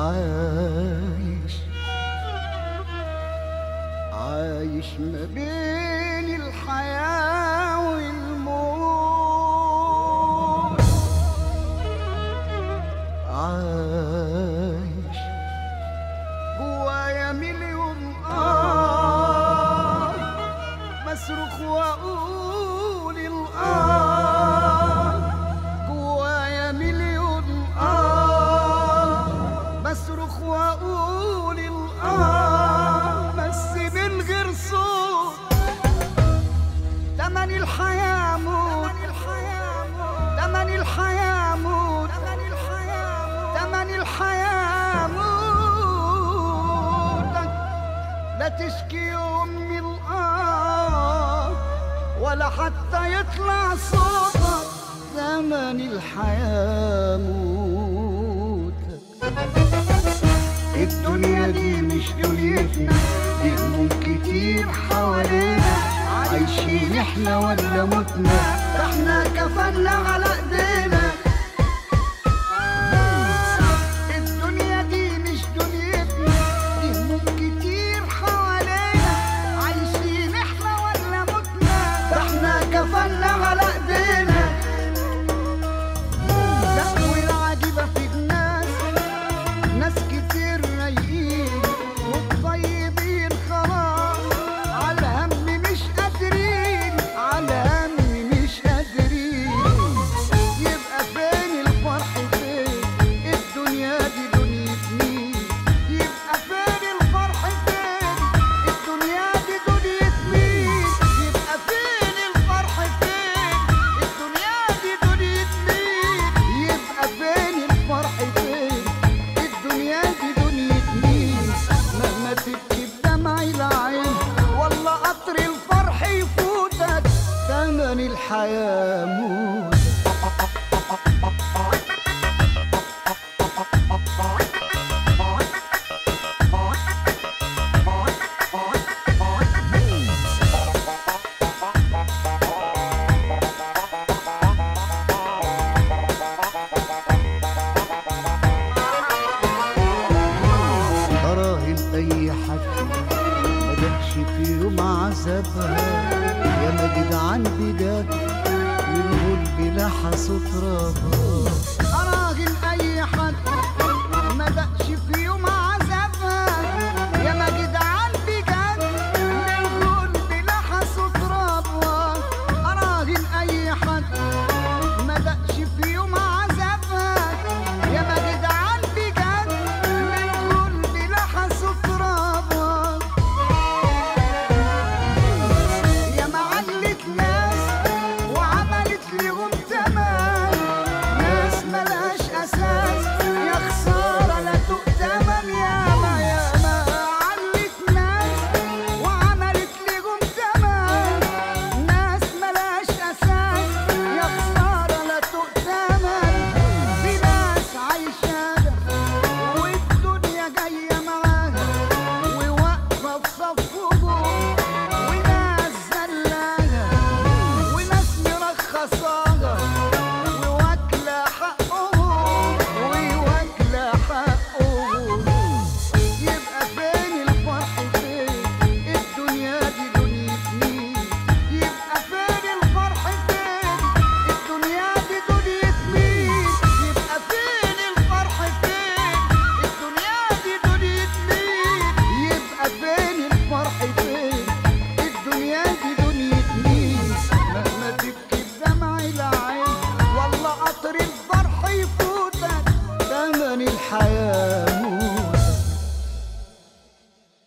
عايش عايش ما بين الحياة والموت عايش جوايا مليون آه بصرخ وأقول الآه جوايا مليون آه بصرخ وأقول الآه بس من غير صوت تمن الحياة موت تمن الحياة موت تمن الحياة موتك لا تشكي يوم من الآه ولا حتى يطلع صوتك زمن الحياة موتك الدنيا دي مش دنيتنا دي هموم كتير حوالينا عايشين احنا ولا متنا ده احنا كفنا على ايدينا الدنيا دي مش دنيتنا دي هموم كتير حوالينا عايشين احنا ولا متنا ده احنا كفنا على ايدينا لا والعجيبة في الناس ناس كتير رايقين والطيبين خلاص على هم مش قادرين على هم مش قادرين يبقى فين الفرح فين الدنيا دي دنيا مين يبقى فين الفرح فين الدنيا دي دنيا مين يبقى فين الفرح فين الدنيا دي دنيا مين يبقى فين الفرح فين الدنيا دي دنيا مين مهما تبكي بدمع العين والله قطر الفرح يفوتك ثمن الحياة موت أراهن أي حد ما جاتش في يوم عذابها يا ما جدعان بجد من غلب لحى سترها